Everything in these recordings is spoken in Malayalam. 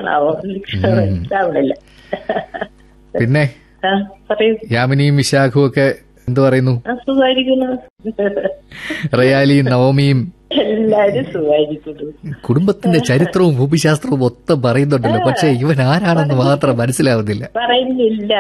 ആരാണാവോ മനസ്സിലാവണില്ല പിന്നെ ആ, പറയൂ യാമിനിയും വിശാഖും ഒക്കെ എന്തു പറയുന്നു ആ, സുഖമായിരിക്കുന്നു റയാലിയും നവമിയും എല്ലാരും സുഖമായിരിക്കുന്നു കുടുംബത്തിന്റെ ചരിത്രവും ഭൂമിശാസ്ത്രവും മൊത്തം പറയുന്നുണ്ടല്ലോ പക്ഷെ ഇവൻ ആരാണെന്ന് മാത്രം മനസ്സിലാവുന്നില്ല പറയുന്നില്ല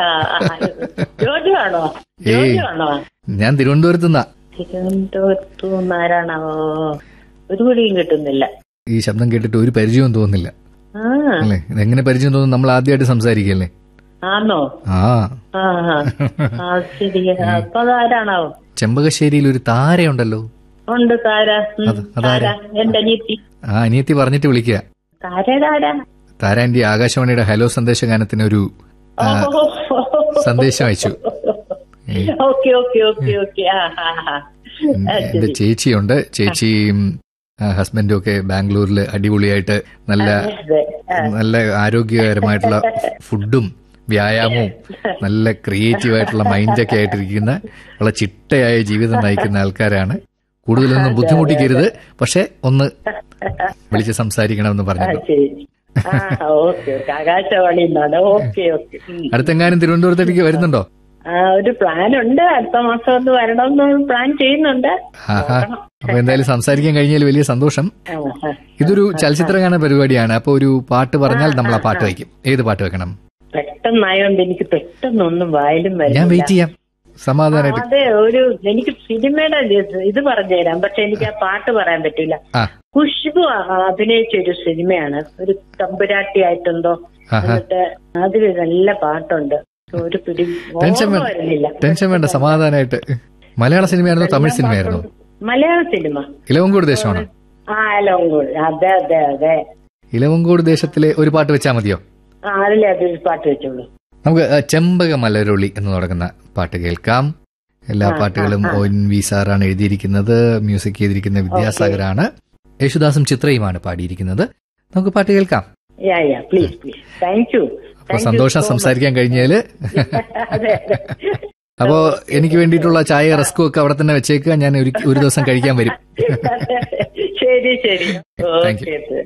ജോലിയാണോ ജോലിയാണോ ഞാൻ തിരുവനന്തപുരത്ത് നിന്നാ തിരുവനന്തപുരത്തു നിന്നാരാണാവോ ഒരു പിടിയും കിട്ടുന്നില്ല ഈ ശബ്ദം കേട്ടിട്ട് ഒരു പരിചയവും തോന്നുന്നില്ല ആ അല്ലേ ഇതെങ്ങനെ പരിചയം തോന്നുന്നു നമ്മൾ ആദ്യമായിട്ട് സംസാരിക്കല്ലേ ആണോ ആ ആ ആ. ആ ശരിയാ അപ്പൊ അതാരാണാവോ ചെമ്പകശ്ശേരിയിൽ ഒരു താരയുണ്ടല്ലോ ഉണ്ട് താര ഉം, അത് അതാരാ? താര എന്റെ അനിയത്തി ആ അനിയത്തി പറഞ്ഞിട്ട് വിളിക്കുക താരേതാരാ താര എന്റെ ആകാശവാണിയുടെ ഹലോ സന്ദേശ ഗാനത്തിന് ഒരു ആ, സന്ദേശം അയച്ചു ഏ, ഓക്കെ ഓക്കെ ഓക്കെ ഓക്കെ ആ ആ ആ ആ, എന്റെ ശരി ചേച്ചിയുണ്ട് ചേച്ചിയും ആ, ഹസ്ബൻഡും ഒക്കെ ബാംഗ്ലൂരിൽ അടിപൊളിയായിട്ട് നല്ല അതെ ആ, നല്ല ആരോഗ്യകരമായിട്ടുള്ള ഫുഡും വ്യായാമവും നല്ല ക്രിയേറ്റീവ് ആയിട്ടുള്ള മൈൻഡൊക്കെ ആയിട്ടിരിക്കുന്ന വളരെ ചിട്ടയായ ജീവിതം നയിക്കുന്ന ആൾക്കാരാണ് കൂടുതലൊന്നും ബുദ്ധിമുട്ടിക്കരുത് പക്ഷെ ഒന്ന് വിളിച്ച് സംസാരിക്കണമെന്ന് ആ, പറഞ്ഞു ശരി ആ ഓക്കെ ഓക്കെ ആകാശവാണി എന്നാണ് ഓക്കെ ഓക്കെ ഉം. അടുത്തെങ്ങാനും തിരുവനന്തപുരത്തേക്ക് വരുന്നുണ്ടോ ആ ഒരു പ്ലാൻ ഉണ്ട് അടുത്ത മാസം ഒന്ന് വരണമെന്ന് പ്ലാൻ ചെയ്യുന്നുണ്ട് ആഹാ അപ്പൊ എന്തായാലും സംസാരിക്കാൻ കഴിഞ്ഞാൽ വലിയ സന്തോഷം ആ, ആ. ഇതൊരു ചലച്ചിത്രഗാന പരിപാടിയാണ് അപ്പൊ ഒരു പാട്ട് പറഞ്ഞാൽ നമ്മൾ ആ പാട്ട് വയ്ക്കും ഏത് പാട്ട് വെക്കണം പെട്ടെന്നായോണ്ട് എനിക്ക് പെട്ടെന്നൊന്നും വായിലും ഞാൻ വരുന്നില്ല വെയിറ്റ് ചെയ്യാം സമാധാനമായിട്ട് അതെ ഒരു എനിക്ക് സിനിമയുടെ ഇത് ഇത് പറഞ്ഞുതരാം പക്ഷെ എനിക്ക് ആ പാട്ട് പറയാൻ പറ്റില്ല ആ ഖുഷ്ബു ആ- അഭിനയിച്ച ഒരു സിനിമയാണ് ഒരു തമ്പുരാട്ടി ആയിട്ടെന്തോ ആഹാ. എന്നിട്ട് അതിൽ നല്ല പാട്ടുണ്ട് ഒരു പിടി ടെൻഷൻ ഓർമ്മ വേണ്ട വരുന്നില്ല ടെൻഷൻ വേണ്ട സമാധാനമായിട്ട് മലയാള സിനിമയായിരുന്നോ തമിഴ് സിനിമയായിരുന്നോ മലയാള സിനിമ ഇലവങ്കോട് ദേശമാണോ ആ ലോങ്കോട് അതെ അതെ അതെ ഇലവങ്കോട് ദേശത്തിലെ ഒരു പാട്ട് വെച്ചാൽ മതിയോ ആ അതിലെ അതൊരു പാട്ട് വെച്ചോളൂ നമുക്ക് ആ, ചെമ്പക മലരൊളി എന്ന് തുടങ്ങുന്ന പാട്ട് കേൾക്കാം എല്ലാ പാട്ടുകളും ഒ എൻ വി സാറാണ് എഴുതിയിരിക്കുന്നത് മ്യൂസിക് ചെയ്തിരിക്കുന്ന വിദ്യാസാഗറാണ് യേശുദാസും ചിത്രയുമാണ് പാടിയിരിക്കുന്നത് നമുക്ക് പാട്ട് കേൾക്കാം yeah yeah please please thank you അപ്പൊ സന്തോഷം സംസാരിക്കാൻ കഴിഞ്ഞാല് അതെ അതെ അപ്പോ എനിക്ക് വേണ്ടിയിട്ടുള്ള ചായ റസ്കും ഒക്കെ അവിടെ തന്നെ വെച്ചേക്കുക ഞാൻ ഒരു ഒരു ദിവസം കഴിക്കാൻ വരും ശരി ശരി Thank you. ഓക്കെ